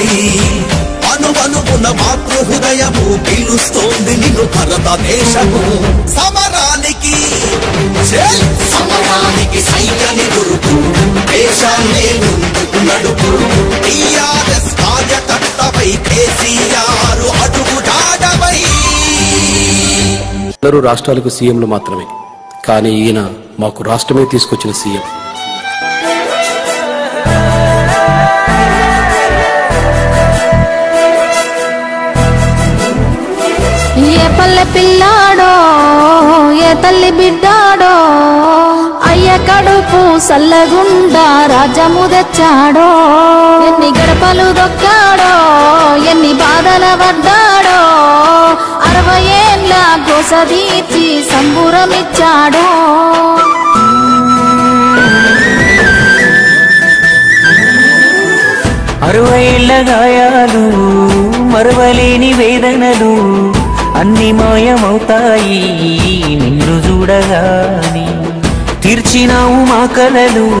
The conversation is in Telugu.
అనువనువున మాతృ హృదయము పిలుస్తోంది నిన్ను భారతదేశము సమరానికి జై! సమరానికి సైన్యాన్ని గురుపు దేశాన్ని ముందుకు నడుపు టీఆర్ఎస్ కార్యకర్తపై కేసీఆర్ అడుగు జాడవై అందరూ రాష్ట్రాలకు సీఎంలు మాత్రమే కానీ ఈయన మాకు రాష్ట్రమే తీసుకొచ్చిన సీఎం ఏ పల్లె పిల్లాడో ఏ తల్లి బిడ్డాడో అయ్య కడుపు సల్లగుండా రాజము తెచ్చాడో ఎన్ని గడపలు దొక్కాడో ఎన్ని బాధల పడ్డాడో అరవై ఏండ్ల గోస తీర్చి సంబురమిచ్చాడో అరవైళ్ళ గాయాలు మరవలేని వేదనలు అన్ని మాయమవుతాయి నిన్ను చూడగాని తీర్చినావు మా కలలు